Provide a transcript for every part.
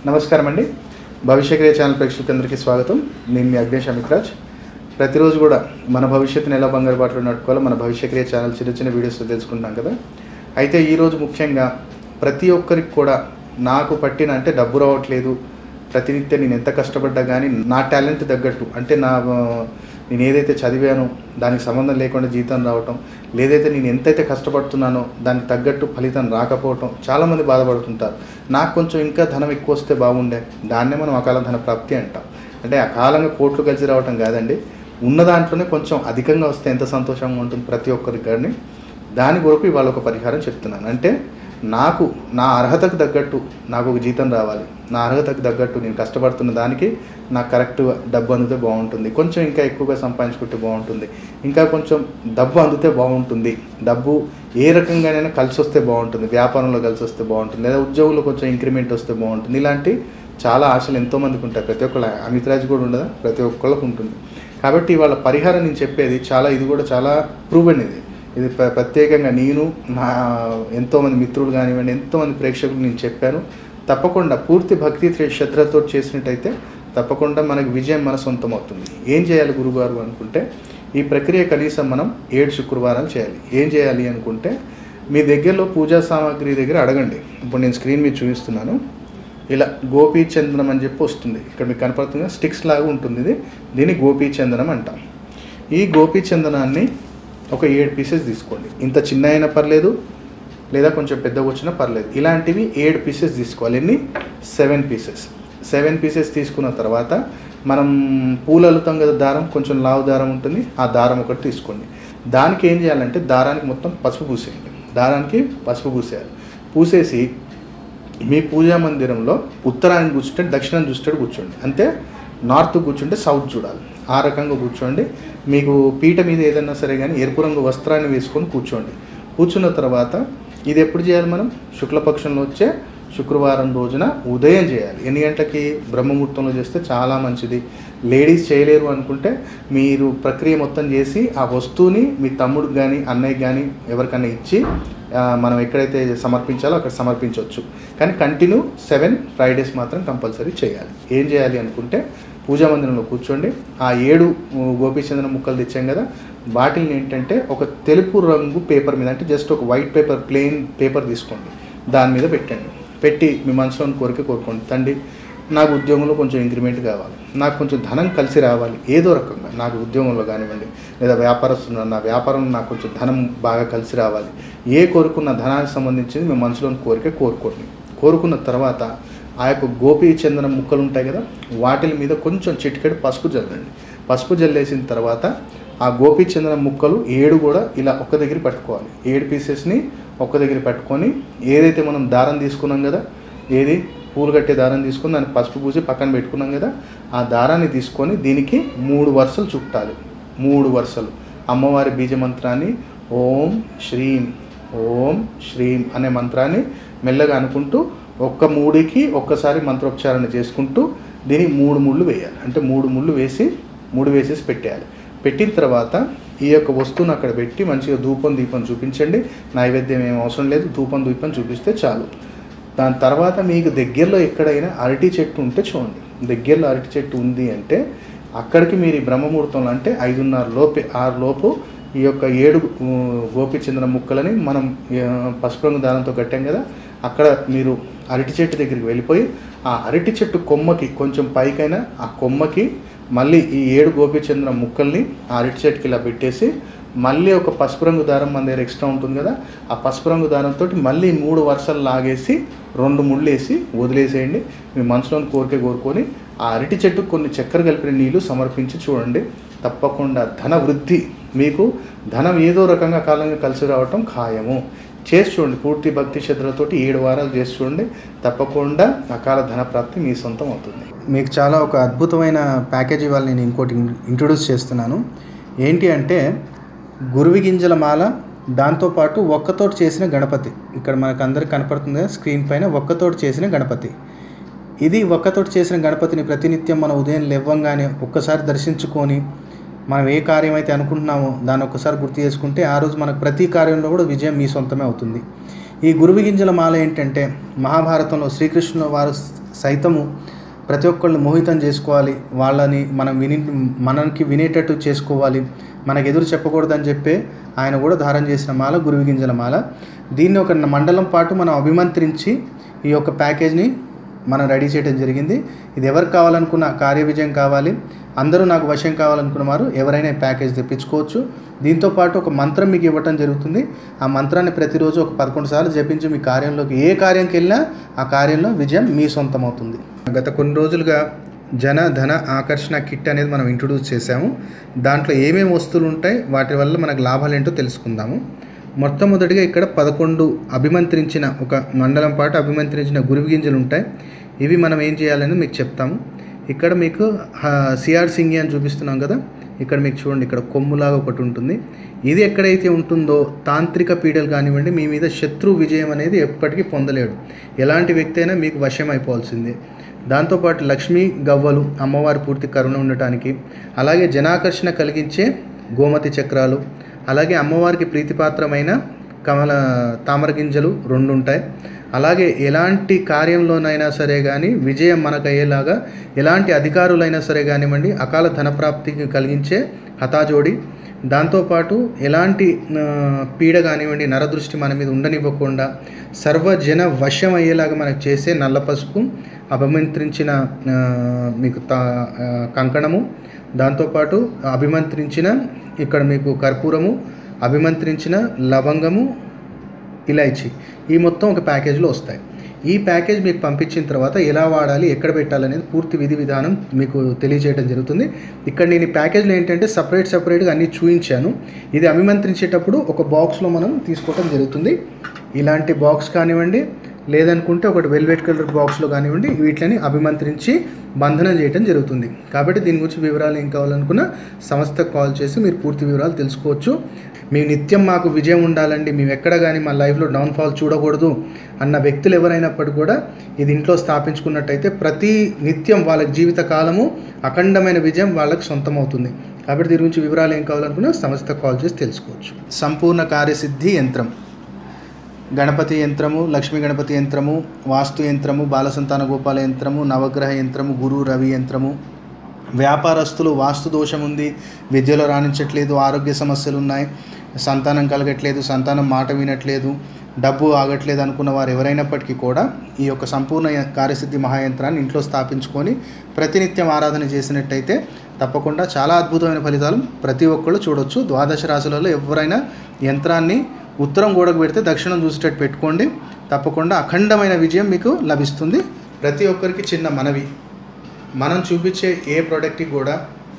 నమస్కారం అండి భవిష్యక్రియ ఛానల్ ప్రేక్షకులందరికీ స్వాగతం నేను మీ అగ్నేష్ అమిత్రాజ్ ప్రతిరోజు కూడా మన భవిష్యత్తుని ఎలా బంగారు బాటలో నడుపుకోవాలో మన భవిష్యక్రియ ఛానల్ చిన్న చిన్న వీడియోస్ తెలుసుకుంటాం కదా అయితే ఈరోజు ముఖ్యంగా ప్రతి ఒక్కరికి కూడా నాకు పట్టిన అంటే డబ్బు రావట్లేదు ప్రతినిత్యం నేను ఎంత కష్టపడ్డా కానీ నా టాలెంట్ తగ్గట్టు అంటే నా ఆ, నేను ఏదైతే చదివానో దానికి సంబంధం లేకుండా జీతం రావటం లేదైతే నేను ఎంతైతే కష్టపడుతున్నానో దానికి తగ్గట్టు ఫలితం రాకపోవటం చాలామంది బాధపడుతుంటారు నాకు కొంచెం ఇంకా ధనం ఎక్కువ వస్తే బాగుండే దాన్నే మనం అకాల ధన ప్రాప్తి అంటాం అంటే అకాలంగా కోట్లు కలిసి రావటం కాదండి ఉన్న దాంట్లోనే కొంచెం అధికంగా వస్తే ఎంత సంతోషంగా ఉంటుంది ప్రతి ఒక్కరికి కానీ దాని కొరకు ఇవాళ ఒక పరిహారం చెప్తున్నాను అంటే నాకు నా అర్హతకు తగ్గట్టు నాకు ఒక జీతం రావాలి నా అర్హతకు తగ్గట్టు నేను కష్టపడుతున్న దానికి నాకు కరెక్ట్ డబ్బు అందితే బాగుంటుంది కొంచెం ఇంకా ఎక్కువగా సంపాదించుకుంటే బాగుంటుంది ఇంకా కొంచెం డబ్బు అందితే బాగుంటుంది డబ్బు ఏ రకంగానైనా కలిసి వస్తే బాగుంటుంది వ్యాపారంలో కలిసి వస్తే బాగుంటుంది లేదా ఉద్యోగంలో కొంచెం ఇంక్రిమెంట్ వస్తే బాగుంటుంది ఇలాంటి చాలా ఆశలు ఎంతోమందికి ఉంటాయి ప్రతి ఒక్కళ్ళ అమిత్రాజ్ కూడా ఉండదా ప్రతి ఒక్కళ్ళకు ఉంటుంది కాబట్టి వాళ్ళ పరిహారం నేను చెప్పేది చాలా ఇది కూడా చాలా ప్రూవెన్ ఇది ఇది ప్ర- ప్రత్యేకంగా నేను నా ఎంతోమంది మిత్రులు కానివ్వండి ఎంతోమంది ప్రేక్షకులు నేను చెప్పాను తప్పకుండా పూర్తి భక్తి శ్ర- శ్రద్ధలతో చేసినట్టయితే తప్పకుండా మనకు విజయం మన సొంతం అవుతుంది ఏం చేయాలి గురుగారు అనుకుంటే ఈ ప్రక్రియ కనీసం మనం ఏడు శుక్రవారాలు చేయాలి ఏం చేయాలి అనుకుంటే మీ దగ్గరలో పూజా సామాగ్రి దగ్గర అడగండి ఇప్పుడు నేను స్క్రీన్ మీద చూపిస్తున్నాను ఇలా గోపీ చందనం అని చెప్పి వస్తుంది ఇక్కడ మీకు కనపడుతుంది స్టిక్స్ లాగా ఉంటుంది ఇది దీన్ని గోపీ చందనం అంటాం ఈ గోపీ చందనాన్ని ఒక ఏడు పీసెస్ తీసుకోండి ఇంత చిన్న అయినా పర్లేదు లేదా కొంచెం పెద్దగా వచ్చినా పర్లేదు ఇలాంటివి ఏడు పీసెస్ తీసుకోవాలి ఎన్ని సెవెన్ పీసెస్ సెవెన్ పీసెస్ తీసుకున్న తర్వాత మనం పూలు అల్లుతాం కదా దారం కొంచెం లావు దారం ఉంటుంది ఆ దారం ఒకటి తీసుకోండి దానికి ఏం చేయాలంటే దారానికి మొత్తం పసుపు పూసేయండి దారానికి పసుపు పూసేయాలి పూసేసి మీ పూజా మందిరంలో ఉత్తరాయణ కూర్చుంటే దక్షిణం చూస్తే కూర్చోండి అంటే నార్త్ కూర్చుంటే సౌత్ చూడాలి ఆ రకంగా కూర్చోండి మీకు పీట మీద ఏదైనా సరే కానీ ఎరుపు రంగు వస్త్రాన్ని వేసుకొని కూర్చోండి కూర్చున్న తర్వాత ఇది ఎప్పుడు చేయాలి మనం శుక్లపక్షంలో వచ్చే శుక్రవారం రోజున ఉదయం చేయాలి ఎన్ని గంటలకి బ్రహ్మముహూర్తంలో చేస్తే చాలా మంచిది లేడీస్ చేయలేరు అనుకుంటే మీరు ప్రక్రియ మొత్తం చేసి ఆ వస్తువుని మీ తమ్ముడికి కానీ అన్నయ్యకి కానీ ఎవరికైనా ఇచ్చి ఆ, మనం ఎక్కడైతే సమర్పించాలో అక్కడ సమర్పించవచ్చు కానీ కంటిన్యూ సెవెన్ ఫ్రైడేస్ మాత్రం కంపల్సరీ చేయాలి ఏం చేయాలి అనుకుంటే పూజా మందిరంలో కూర్చోండి ఆ ఏడు ఊ, గోపీచంద్ర ముక్కలు తెచ్చాం కదా వాటిని ఏంటంటే ఒక తెలుపు రంగు పేపర్ మీద అంటే జస్ట్ ఒక వైట్ పేపర్ ప్లెయిన్ పేపర్ తీసుకోండి దాని మీద పెట్టండి పెట్టి మీ మనసులోని కోరిక కోరుకోండి తండ్రి నాకు ఉద్యోగంలో కొంచెం ఇంక్రిమెంట్ కావాలి నాకు కొంచెం ధనం కలిసి రావాలి ఏదో రకంగా నాకు ఉద్యోగంలో కానివ్వండి లేదా వ్యాపారస్తున్నా నా వ్యాపారంలో నాకు కొంచెం ధనం బాగా కలిసి రావాలి ఏ కోరుకున్న ధనానికి సంబంధించింది మీ మనసులోని కోరిక కోరుకోండి కోరుకున్న తర్వాత ఆ యొక్క గోపీ చందనం ముక్కలు ఉంటాయి కదా వాటిల మీద కొంచెం చిటికెడు పసుపు జల్లండి పసుపు జల్లేసిన తర్వాత ఆ గోపీ చందనం ముక్కలు ఏడు కూడా ఇలా ఒక్క దగ్గర పట్టుకోవాలి ఏడు పీసెస్ని ఒక్క దగ్గర పట్టుకొని ఏదైతే మనం దారం తీసుకున్నాం కదా ఏది పూలు కట్టే దారం తీసుకొని దాన్ని పసుపు పూసి పక్కన పెట్టుకున్నాం కదా ఆ దారాన్ని తీసుకొని దీనికి మూడు వరుసలు చుట్టాలి మూడు వరుసలు అమ్మవారి బీజ మంత్రాన్ని ఓం శ్రీం ఓం శ్రీం అనే మంత్రాన్ని మెల్లగా అనుకుంటూ ఒక్క మూడికి ఒక్కసారి మంత్రోచ్చారణ చేసుకుంటూ దీనికి మూడు ముళ్ళు వేయాలి అంటే మూడు ముళ్ళు వేసి మూడు వేసేసి పెట్టేయాలి పెట్టిన తర్వాత ఈ యొక్క వస్తువును అక్కడ పెట్టి మంచిగా ధూపం దీపం చూపించండి నైవేద్యం ఏం అవసరం లేదు ధూపం దీపం చూపిస్తే చాలు దాని తర్వాత మీకు దగ్గరలో ఎక్కడైనా అరటి చెట్టు ఉంటే చూడండి దగ్గరలో అరటి చెట్టు ఉంది అంటే అక్కడికి మీరు ఈ బ్రహ్మముహూర్తంలో అంటే ఐదున్నర లోపే ఆరు లోపు ఈ యొక్క ఏడు ఊ, గోపిచంద్ర ముక్కలని మనం ఆ, పసుపు రంగు దారంతో కట్టాం కదా అక్కడ మీరు అరటి చెట్టు దగ్గరికి వెళ్ళిపోయి ఆ అరటి చెట్టు కొమ్మకి కొంచెం పైకైనా ఆ కొమ్మకి మళ్ళీ ఈ ఏడు గోపిచంద్ర ముక్కల్ని ఆ అరటి చెట్టుకి ఇలా పెట్టేసి మళ్ళీ ఒక పసుపు రంగు దారం మన దగ్గర ఎక్స్ట్రా ఉంటుంది కదా ఆ పసుపు రంగు దారంతో మళ్ళీ మూడు వరుసలు లాగేసి రెండు ముళ్ళు వేసి వదిలేసేయండి మీ మనసులోని కోరిక కోరుకొని ఆ అరటి చెట్టుకు కొన్ని చక్కెర కలిపిన నీళ్లు సమర్పించి చూడండి తప్పకుండా ధన వృద్ధి మీకు ధనం ఏదో రకంగా కాలంగా కలిసి రావటం ఖాయము చేసి చూడండి పూర్తి భక్తి శ్రద్ధలతోటి ఏడు వారాలు చేసి చూడండి తప్పకుండా అకాల ధన ప్రాప్తి మీ సొంతం అవుతుంది మీకు చాలా ఒక అద్భుతమైన ప్యాకేజ్ ఇవాళ నేను ఇంకోటి ఇంట్రొడ్యూస్ చేస్తున్నాను ఏంటి అంటే గురువి గింజల మాల దాంతోపాటు ఒక్కతోటి చేసిన గణపతి ఇక్కడ మనకు అందరికి కనపడుతుంది కదా స్క్రీన్ పైన ఒక్కతోటి చేసిన గణపతి ఇది ఒక్కతోటి చేసిన గణపతిని ప్రతినిత్యం మన ఉదయం లేవ్వంగానే ఒక్కసారి దర్శించుకొని మనం ఏ కార్యం అయితే అనుకుంటున్నామో దాన్ని ఒక్కసారి గుర్తు చేసుకుంటే ఆ రోజు మనకు ప్రతి కార్యంలో కూడా విజయం మీ సొంతమే అవుతుంది ఈ గురువి గింజల మాల ఏంటంటే మహాభారతంలో శ్రీకృష్ణుల వారు సైతము ప్రతి ఒక్కళ్ళని మోహితం చేసుకోవాలి వాళ్ళని మనం విని మనకి వినేటట్టు చేసుకోవాలి మనకు ఎదురు చెప్పకూడదని చెప్పే ఆయన కూడా ధారణ చేసిన మాల గురువి గింజల మాల దీన్ని ఒక మండలం పాటు మనం అభిమంత్రించి ఈ యొక్క ప్యాకేజ్ని మనం రెడీ చేయడం జరిగింది ఇది ఎవరికి కావాలనుకున్న కార్య విజయం కావాలి అందరూ నాకు వశం కావాలనుకున్న వారు ఎవరైనా ఈ ప్యాకేజ్ తెప్పించుకోవచ్చు దీంతో పాటు ఒక మంత్రం మీకు ఇవ్వటం జరుగుతుంది ఆ మంత్రాన్ని ప్రతిరోజు ఒక పదకొండు సార్లు జపించి మీ కార్యంలోకి ఏ కార్యంకి వెళ్ళినా ఆ కార్యంలో విజయం మీ సొంతం అవుతుంది గత కొన్ని రోజులుగా జన ధన ఆకర్షణ కిట్ అనేది మనం ఇంట్రొడ్యూస్ చేశాము దాంట్లో ఏమేమి వస్తువులు ఉంటాయి వాటి వల్ల మనకు లాభాలు ఏంటో తెలుసుకుందాము మొట్టమొదటిగా ఇక్కడ పదకొండు అభిమంత్రించిన ఒక మండలం పాటు అభిమంత్రించిన గురువి గింజలు ఉంటాయి ఇవి మనం ఏం చేయాలని మీకు చెప్తాము ఇక్కడ మీకు సిఆర్ సింగి అని చూపిస్తున్నాం కదా ఇక్కడ మీకు చూడండి ఇక్కడ కొమ్ములాగా ఒకటి ఉంటుంది ఇది ఎక్కడైతే ఉంటుందో తాంత్రిక పీడలు కానివ్వండి మీ మీద శత్రు విజయం అనేది ఎప్పటికీ పొందలేడు ఎలాంటి వ్యక్తి అయినా మీకు వశం అయిపోవాల్సిందే దాంతోపాటు లక్ష్మీ గవ్వలు అమ్మవారి పూర్తి కరుణ ఉండటానికి అలాగే జనాకర్షణ కలిగించే గోమతి చక్రాలు అలాగే అమ్మవారికి ప్రీతిపాత్రమైన కమల తామర గింజలు రెండు ఉంటాయి అలాగే ఎలాంటి కార్యంలోనైనా సరే కానీ విజయం మనకు అయ్యేలాగా ఎలాంటి అధికారులైనా సరే కానివ్వండి అకాల ధనప్రాప్తికి కలిగించే హతాజోడి దాంతోపాటు ఎలాంటి ఆ, పీడ కానివ్వండి నరదృష్టి మన మీద ఉండనివ్వకుండా సర్వజన వశం అయ్యేలాగా మనకు చేసే నల్ల పసుపు అభిమంత్రించిన ఆ, మీకు తా ఆ, కంకణము దాంతోపాటు అభిమంత్రించిన ఇక్కడ మీకు కర్పూరము అభిమంత్రించిన లవంగము ఇలాచి ఈ మొత్తం ఒక ప్యాకేజ్లో వస్తాయి ఈ ప్యాకేజ్ మీకు పంపించిన తర్వాత ఎలా వాడాలి ఎక్కడ పెట్టాలనేది పూర్తి విధి విధానం మీకు తెలియజేయడం జరుగుతుంది ఇక్కడ నేను ఈ ప్యాకేజ్లో ఏంటంటే సపరేట్ సపరేట్గా అన్నీ చూపించాను ఇది అభిమంత్రించేటప్పుడు ఒక బాక్స్లో మనం తీసుకోవడం జరుగుతుంది ఇలాంటి బాక్స్ కానివ్వండి లేదనుకుంటే ఒకటి వెల్వెట్ కలర్ బాక్స్లో కానివ్వండి వీటిని అభిమంత్రించి బంధనం చేయడం జరుగుతుంది కాబట్టి దీని గురించి వివరాలు ఏం కావాలనుకున్నా సంస్థకు కాల్ చేసి మీరు పూర్తి వివరాలు తెలుసుకోవచ్చు మేము నిత్యం మాకు విజయం ఉండాలండి మేము ఎక్కడ కానీ మా లైఫ్లో డౌన్ఫాల్ చూడకూడదు అన్న వ్యక్తులు ఎవరైనప్పటికీ కూడా ఇది ఇంట్లో స్థాపించుకున్నట్టయితే ప్రతి నిత్యం వాళ్ళ జీవిత కాలము అఖండమైన విజయం వాళ్ళకి సొంతం అవుతుంది కాబట్టి దీని గురించి వివరాలు ఏం కావాలనుకున్నా సంస్థకు కాల్ చేసి తెలుసుకోవచ్చు సంపూర్ణ కార్యసిద్ధి యంత్రం గణపతి యంత్రము లక్ష్మీ గణపతి యంత్రము వాస్తు యంత్రము బాలసంతాన గోపాల యంత్రము నవగ్రహ యంత్రము గురు రవి యంత్రము వ్యాపారస్తులు వాస్తు దోషం ఉంది విద్యలో రాణించట్లేదు ఆరోగ్య సమస్యలు ఉన్నాయి సంతానం కలగట్లేదు సంతానం మాట వినట్లేదు డబ్బు ఆగట్లేదు అనుకున్న వారు ఎవరైనప్పటికీ కూడా ఈ యొక్క సంపూర్ణ య- కార్యసిద్ధి మహాయంత్రాన్ని ఇంట్లో స్థాపించుకొని ప్రతినిత్యం ఆరాధన చేసినట్టయితే తప్పకుండా చాలా అద్భుతమైన ఫలితాలు ప్రతి ఒక్కళ్ళు చూడొచ్చు ద్వాదశ రాశులలో ఎవరైనా యంత్రాన్ని ఉత్తరం గోడకు పెడితే దక్షిణం చూసేటట్టు పెట్టుకోండి తప్పకుండా అఖండమైన విజయం మీకు లభిస్తుంది ప్రతి ఒక్కరికి చిన్న మనవి మనం చూపించే ఏ ప్రోడక్ట్కి కూడా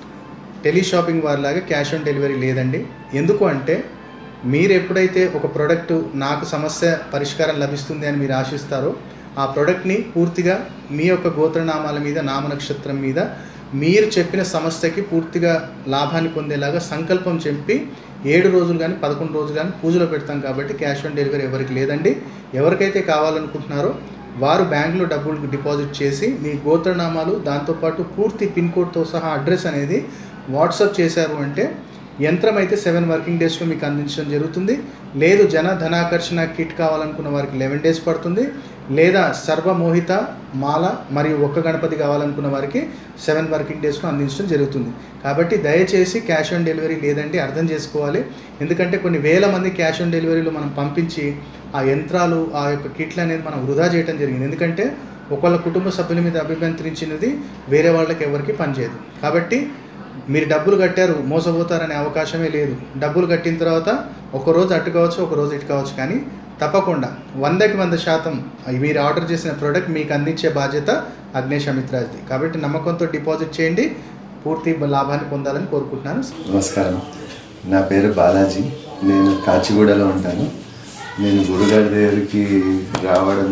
టెలి షాపింగ్ వారిలాగా క్యాష్ ఆన్ డెలివరీ లేదండి ఎందుకు అంటే మీరు ఎప్పుడైతే ఒక ప్రోడక్ట్ నాకు సమస్య పరిష్కారం లభిస్తుంది అని మీరు ఆశిస్తారో ఆ ప్రోడక్ట్ని పూర్తిగా మీ యొక్క గోత్రనామాల మీద నామ నక్షత్రం మీద మీరు చెప్పిన సమస్యకి పూర్తిగా లాభాన్ని పొందేలాగా సంకల్పం చెప్పి ఏడు రోజులు కానీ పదకొండు రోజులు కానీ పూజలో పెడతాం కాబట్టి క్యాష్ ఆన్ డెలివరీ ఎవరికి లేదండి ఎవరికైతే కావాలనుకుంటున్నారో వారు బ్యాంకులో డబ్బులు డిపాజిట్ చేసి మీ గోత్రనామాలు దాంతోపాటు పూర్తి పిన్ కోడ్తో సహా అడ్రస్ అనేది వాట్సాప్ చేశారు అంటే యంత్రం అయితే సెవెన్ వర్కింగ్ డేస్లో మీకు అందించడం జరుగుతుంది లేదు జన ధనాకర్షణ కిట్ కావాలనుకున్న వారికి లెవెన్ డేస్ పడుతుంది లేదా సర్వమోహిత మాల మరియు ఒక్క గణపతి కావాలనుకున్న వారికి సెవెన్ వర్కింగ్ డేస్లో అందించడం జరుగుతుంది కాబట్టి దయచేసి క్యాష్ ఆన్ డెలివరీ లేదండి అర్థం చేసుకోవాలి ఎందుకంటే కొన్ని వేల మంది క్యాష్ ఆన్ డెలివరీలో మనం పంపించి ఆ యంత్రాలు ఆ యొక్క కిట్లు అనేది మనం వృధా చేయడం జరిగింది ఎందుకంటే ఒకళ్ళ కుటుంబ సభ్యుల మీద అభిమంత్రించినది వేరే వాళ్ళకి ఎవరికి పనిచేయదు కాబట్టి మీరు డబ్బులు కట్టారు మోసపోతారనే అవకాశమే లేదు డబ్బులు కట్టిన తర్వాత ఒక రోజు అటు కావచ్చు ఒక రోజు ఇటు కావచ్చు కానీ తప్పకుండా వందకి వంద శాతం మీరు ఆర్డర్ చేసిన ప్రోడక్ట్ మీకు అందించే బాధ్యత అగ్నేష్ అమిత్రాజ్ది కాబట్టి నమ్మకంతో డిపాజిట్ చేయండి పూర్తి లాభాన్ని పొందాలని కోరుకుంటున్నాను నమస్కారం నా పేరు బాలాజీ నేను కాచిగూడలో ఉంటాను నేను గురుగారి దగ్గరికి రావడం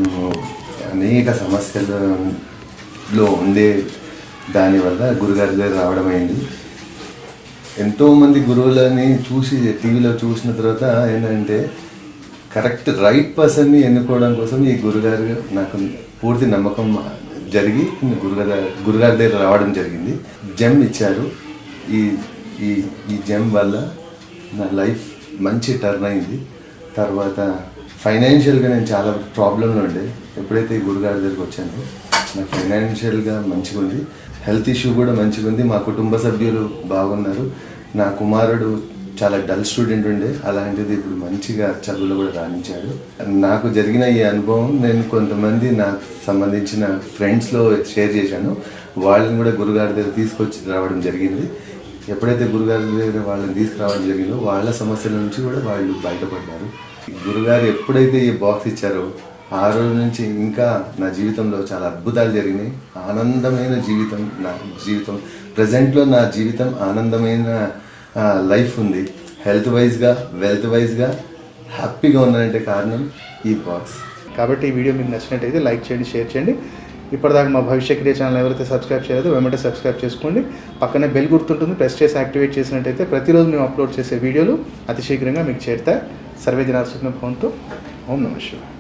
అనేక సమస్యలలో ఉండే దానివల్ల గురుగారి దగ్గర రావడం అయింది ఎంతోమంది గురువులని చూసి టీవీలో చూసిన తర్వాత ఏంటంటే కరెక్ట్ రైట్ పర్సన్ని ఎన్నుకోవడం కోసం ఈ గురుగారు నాకు పూర్తి నమ్మకం జరిగి గురుగారు గురుగారి దగ్గర రావడం జరిగింది జెమ్ ఇచ్చారు ఈ ఈ ఈ జెమ్ వల్ల నా లైఫ్ మంచి టర్న్ అయింది తర్వాత ఫైనాన్షియల్గా నేను చాలా ప్రాబ్లంలో ఉండే ఎప్పుడైతే ఈ గురుగారి దగ్గరికి వచ్చానో నాకు ఫైనాన్షియల్గా మంచిగా ఉంది హెల్త్ ఇష్యూ కూడా మంచిగా ఉంది మా కుటుంబ సభ్యులు బాగున్నారు నా కుమారుడు చాలా డల్ స్టూడెంట్ ఉండే అలాంటిది ఇప్పుడు మంచిగా చదువులో కూడా రాణించాడు నాకు జరిగిన ఈ అనుభవం నేను కొంతమంది నాకు సంబంధించిన ఫ్రెండ్స్లో షేర్ చేశాను వాళ్ళని కూడా గురుగారి దగ్గర తీసుకొచ్చి రావడం జరిగింది ఎప్పుడైతే గురుగారి దగ్గర వాళ్ళని తీసుకురావడం జరిగిందో వాళ్ళ సమస్యల నుంచి కూడా వాళ్ళు బయటపడ్డారు గురుగారు ఎప్పుడైతే ఈ బాక్స్ ఇచ్చారో ఆ రోజు నుంచి ఇంకా నా జీవితంలో చాలా అద్భుతాలు జరిగినాయి ఆనందమైన జీవితం నా జీవితం ప్రజెంట్లో నా జీవితం ఆనందమైన లైఫ్ ఉంది హెల్త్ వైజ్గా వెల్త్ వైజ్గా హ్యాపీగా ఉన్నానంటే కారణం ఈ బాక్స్ కాబట్టి ఈ వీడియో మీకు నచ్చినట్టయితే లైక్ చేయండి షేర్ చేయండి ఇప్పటిదాకా మా భవిష్య క్రియ ఛానల్ ఎవరైతే సబ్స్క్రైబ్ చేయలేదో వెంటనే సబ్స్క్రైబ్ చేసుకోండి పక్కనే బెల్ గుర్తుంటుంది ప్రెస్ చేసి యాక్టివేట్ చేసినట్టయితే ప్రతిరోజు మేము అప్లోడ్ చేసే వీడియోలు అతి శీఘ్రంగా మీకు చేరుతాయి సర్వే జనార్సుకున్న ఫోన్తో ఓం నమ శివాయ